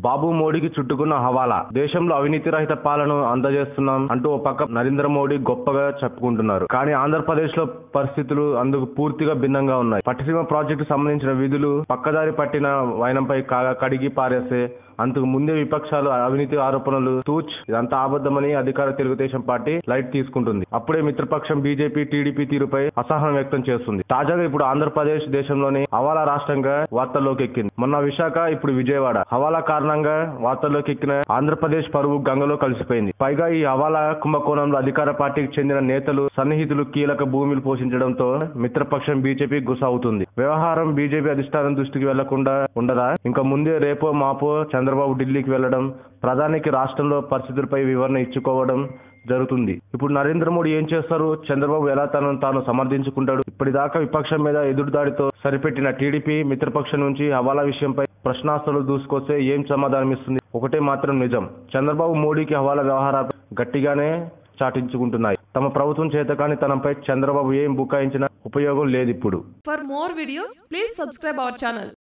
బాబు మోడీకి చుట్టుకున్న హవాలా దేశంలో అవినీతి రహిత పాలన అందజేస్తున్నాం అంటూ ఓ పక్క నరేంద్ర మోడీ గొప్పగా చెప్పుకుంటున్నారు కానీ ఆంధ్రప్రదేశ్ లో పరిస్థితులు అందుకు పూర్తిగా భిన్నంగా ఉన్నాయి పట్టిసీమ ప్రాజెక్టు సంబంధించిన విధులు పక్కదారి పట్టిన వైనంపై కా- కడిగి పారేస్తే అంతకు ముందే విపక్షాలు అవినీతి ఆరోపణలు తూచ్ ఇదంతా అబద్ధమని అధికార తెలుగుదేశం పార్టీ లైట్ తీసుకుంటుంది అప్పుడే మిత్రపక్షం బీజేపీ టీడీపీ తీరుపై అసహనం వ్యక్తం చేస్తుంది తాజాగా ఇప్పుడు ఆంధ్రప్రదేశ్ దేశంలోని హవాలా రాష్ట్రంగా వార్తల్లోకి ఎక్కింది మొన్న విశాఖ ఇప్పుడు విజయవాడ హవాలా కారణంగా వార్తల్లోకి ఎక్కిన ఆంధ్రప్రదేశ్ పరువు గంగలో కలిసిపోయింది పైగా ఈ హవాలా కుంభకోణంలో అధికార పార్టీకి చెందిన నేతలు సన్నిహితులు కీలక భూమిలు పోషించడంతో మిత్రపక్షం బీజేపీ గుసవుతుంది వ్యవహారం బీజేపీ అధిష్టానం దృష్టికి వెళ్లకుండా ఉండదా ఇంకా ముందే రేపో మాపో చంద్రబాబు ఢిల్లీకి వెళ్లడం ప్రధానికి రాష్ట్రంలో పరిస్థితులపై వివరణ ఇచ్చుకోవడం జరుగుతుంది ఇప్పుడు నరేంద్ర మోడీ ఏం చేస్తారు చంద్రబాబు ఎలా తనను తాను సమర్థించుకుంటాడు ఇప్పటిదాకా విపక్షం మీద ఎదురుదాడితో సరిపెట్టిన టీడీపీ మిత్రపక్షం నుంచి హవాలా విషయంపై ప్రశ్నాస్తులు దూసుకొస్తే ఏం సమాధానం ఇస్తుంది ఒకటే మాత్రం నిజం చంద్రబాబు మోడీకి హవాలా వ్యవహారాలు గట్టిగానే చాటించుకుంటున్నాయి తమ ప్రభుత్వం చేతకాని తనపై చంద్రబాబు ఏం బుకాయించినా ఉపయోగం లేదు ఇప్పుడు For more videos, please subscribe our channel.